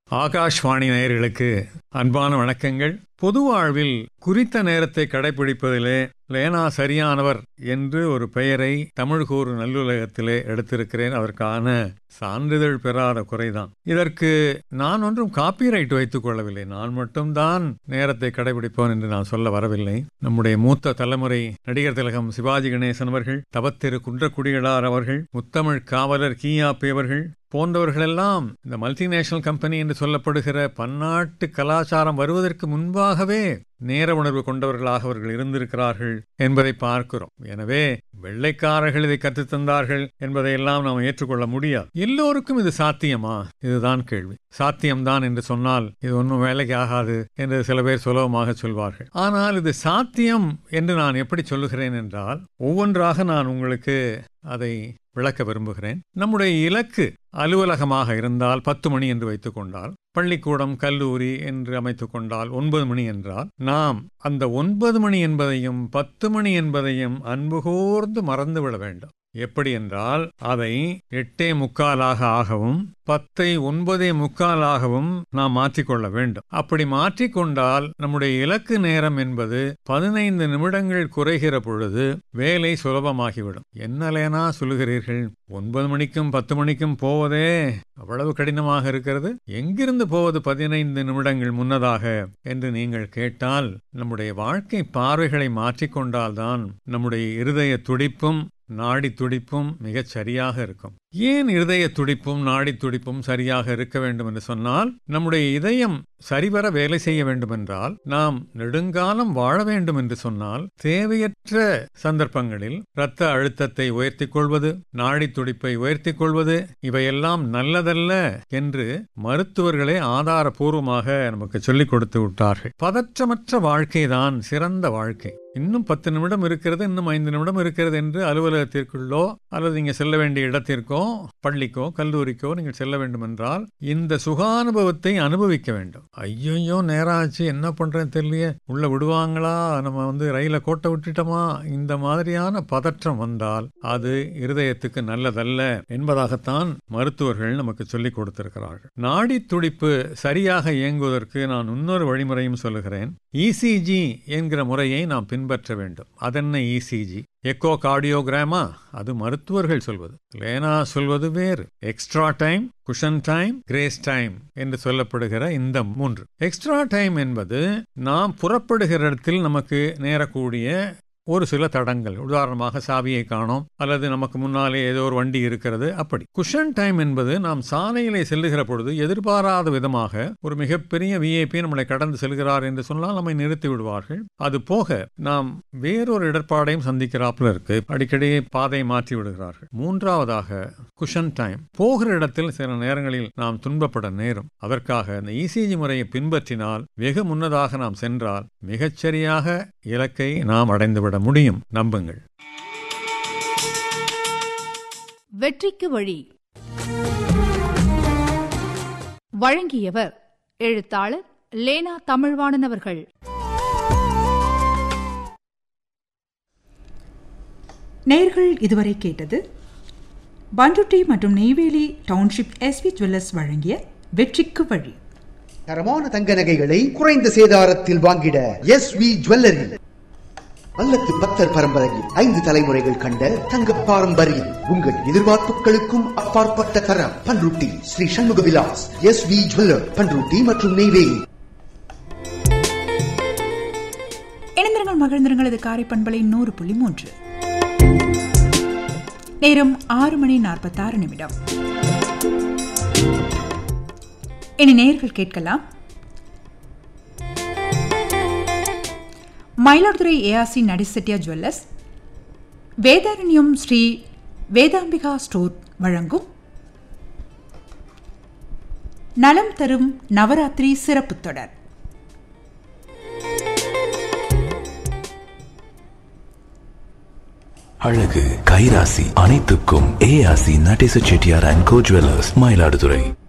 ஆகாஷ்வாணி நேயர்களுக்கு அன்பான வணக்கங்கள் பொது வாழ்வில் குறித்த நேரத்தை கடைபிடிப்பதிலே லேனா சரியானவர் என்று ஒரு பெயரை தமிழ் கூறு நல்லுலகத்திலே எடுத்திருக்கிறேன் அதற்கான சான்றிதழ் பெறாத குறைதான் இதற்கு நான் ஒன்றும் காப்பிரைட் வைத்துக் கொள்ளவில்லை நான் மட்டும்தான் நேரத்தை கடைபிடிப்போன் என்று நான் சொல்ல வரவில்லை நம்முடைய மூத்த தலைமுறை நடிகர் திலகம் சிவாஜி கணேசன் அவர்கள் தவத்திரு குன்றக்குடிகளார் அவர்கள் முத்தமிழ் காவலர் கீயாப்பி அவர்கள் போன்றவர்களெல்லாம் இந்த மல்டிநேஷனல் கம்பெனி என்று சொல்லப்படுகிற பன்னாட்டு கலாச்சாரம் வருவதற்கு முன்பாகவே நேர உணர்வு கொண்டவர்களாக அவர்கள் இருந்திருக்கிறார்கள் என்பதை பார்க்கிறோம் எனவே வெள்ளைக்காரர்கள் இதை கற்றுத்தந்தார்கள் என்பதையெல்லாம் நாம் ஏற்றுக்கொள்ள முடியாது எல்லோருக்கும் இது சாத்தியமா இதுதான் கேள்வி சாத்தியம்தான் என்று சொன்னால் இது ஒன்றும் வேலைக்கு ஆகாது என்று சில பேர் சுலபமாக சொல்வார்கள் ஆனால் இது சாத்தியம் என்று நான் எப்படி சொல்லுகிறேன் என்றால் ஒவ்வொன்றாக நான் உங்களுக்கு அதை விளக்க விரும்புகிறேன் நம்முடைய இலக்கு அலுவலகமாக இருந்தால் பத்து மணி என்று வைத்துக் கொண்டால் பள்ளிக்கூடம் கல்லூரி என்று அமைத்துக் கொண்டால் ஒன்பது மணி என்றால் நாம் அந்த ஒன்பது மணி என்பதையும் பத்து மணி என்பதையும் அன்பு கூர்ந்து மறந்துவிட வேண்டும் எப்படி என்றால் அதை எட்டே முக்காலாக ஆகவும் பத்தை ஒன்பதே முக்காலாகவும் நாம் மாற்றிக்கொள்ள வேண்டும் அப்படி மாற்றிக்கொண்டால் நம்முடைய இலக்கு நேரம் என்பது பதினைந்து நிமிடங்கள் குறைகிற பொழுது வேலை சுலபமாகிவிடும் என்னலேனா சொல்லுகிறீர்கள் ஒன்பது மணிக்கும் பத்து மணிக்கும் போவதே அவ்வளவு கடினமாக இருக்கிறது எங்கிருந்து போவது பதினைந்து நிமிடங்கள் முன்னதாக என்று நீங்கள் கேட்டால் நம்முடைய வாழ்க்கை பார்வைகளை மாற்றிக்கொண்டால்தான் நம்முடைய இருதய துடிப்பும் நாடி துடிப்பும் மிகச் சரியாக இருக்கும் ஏன் இருதய துடிப்பும் நாடி துடிப்பும் சரியாக இருக்க வேண்டும் என்று சொன்னால் நம்முடைய இதயம் சரிவர வேலை செய்ய வேண்டும் என்றால் நாம் நெடுங்காலம் வாழ வேண்டும் என்று சொன்னால் தேவையற்ற சந்தர்ப்பங்களில் இரத்த அழுத்தத்தை உயர்த்திக் கொள்வது நாடி துடிப்பை உயர்த்திக் கொள்வது இவையெல்லாம் நல்லதல்ல என்று மருத்துவர்களே ஆதாரபூர்வமாக நமக்கு சொல்லிக் கொடுத்து விட்டார்கள் பதற்றமற்ற வாழ்க்கைதான் சிறந்த வாழ்க்கை இன்னும் பத்து நிமிடம் இருக்கிறது இன்னும் ஐந்து நிமிடம் இருக்கிறது என்று அலுவலகத்திற்குள்ளோ அல்லது நீங்க செல்ல வேண்டிய இடத்திற்கோ பள்ளிக்கோ கல்லூரிக்கோ நீங்கள் செல்ல வேண்டும் என்றால் இந்த சுகானுபவத்தை அனுபவிக்க வேண்டும் ஐயோ நேரம் ஆச்சு என்ன பண்றேன்னு தெரியலையே உள்ள விடுவாங்களா நம்ம வந்து ரயில கோட்டை விட்டுட்டோமா இந்த மாதிரியான பதற்றம் வந்தால் அது இருதயத்துக்கு நல்லதல்ல என்பதாகத்தான் மருத்துவர்கள் நமக்கு சொல்லிக் கொடுத்திருக்கிறார்கள் நாடி துடிப்பு சரியாக இயங்குவதற்கு நான் இன்னொரு வழிமுறையும் சொல்லுகிறேன் இசிஜி என்கிற முறையை நாம் பின்பற்ற வேண்டும் அதென்ன இசிஜி எக்கோ கார்டியோகிராமா அது மருத்துவர்கள் சொல்வது லேனா சொல்வது வேறு extra time cushion time grace time என்று சொல்லப்படுகிற இந்த மூன்று எக்ஸ்ட்ரா டைம் என்பது நாம் புறப்படுகிற இடத்தில் நமக்கு நேரக்கூடிய ஒரு சில தடங்கள் உதாரணமாக சாவியை காணோம் அல்லது நமக்கு முன்னாலே ஏதோ ஒரு வண்டி இருக்கிறது அப்படி குஷன் டைம் என்பது நாம் சாலையிலே செல்லுகிற பொழுது எதிர்பாராத விதமாக ஒரு மிகப்பெரிய விஐபி நம்மளை கடந்து செல்கிறார் என்று சொன்னால் நம்மை நிறுத்தி விடுவார்கள் அது போக நாம் வேறொரு இடர்பாடையும் சந்திக்கிறாப்புல இருக்கு அடிக்கடி பாதை மாற்றி விடுகிறார்கள் மூன்றாவதாக குஷன் டைம் போகிற இடத்தில் சில நேரங்களில் நாம் துன்பப்பட நேரும் அதற்காக இந்த இசிஜி முறையை பின்பற்றினால் வெகு முன்னதாக நாம் சென்றால் மிகச்சரியாக இலக்கை நாம் அடைந்துவிட முடியும் நம்புங்கள் வெற்றிக்கு வழி வழங்கியவர் எழுத்தாளர் லேனா தமிழ்வாணன் அவர்கள் நேர்கள் இதுவரை கேட்டது பண்ருட்டி மற்றும் நெய்வேலி டவுன்ஷிப் எஸ்வி ஜுவல்லர்ஸ் வழங்கிய வெற்றிக்கு வழி தரமான தங்க நகைகளை குறைந்த சேதாரத்தில் வாங்கிட எஸ் வி ஜுவல்லரி வல்லத்து பக்தர் பரம்பரையில் ஐந்து தலைமுறைகள் கண்ட தங்க பாரம்பரியம் உங்கள் எதிர்பார்ப்புகளுக்கும் அப்பாற்பட்ட தரம் Panruti Sri Shanmuga Vilas S V jeweller Panruti மற்றும் நெய்வேலி இணைந்திருங்கள் மகிழ்ந்திருங்கள் இது காரை பண்பலை நூறு புள்ளி மூன்று நேரம் ஆறு மணி நாற்பத்தாறு நிமிடம் இனி நேர்கள் கேட்கலாம் மயிலாடுதுறை ஏஆர்சி நடிசெட்டியா ஜுவல்லர்ஸ் வேதாரண்யம் ஸ்ரீ வேதாம்பிகா ஸ்டோர் வழங்கும் நலம் தரும் நவராத்திரி சிறப்பு தொடர் அழகு கைராசி அனைத்துக்கும் ARC Nadesa Chettiar and co jewellers Mayiladuthurai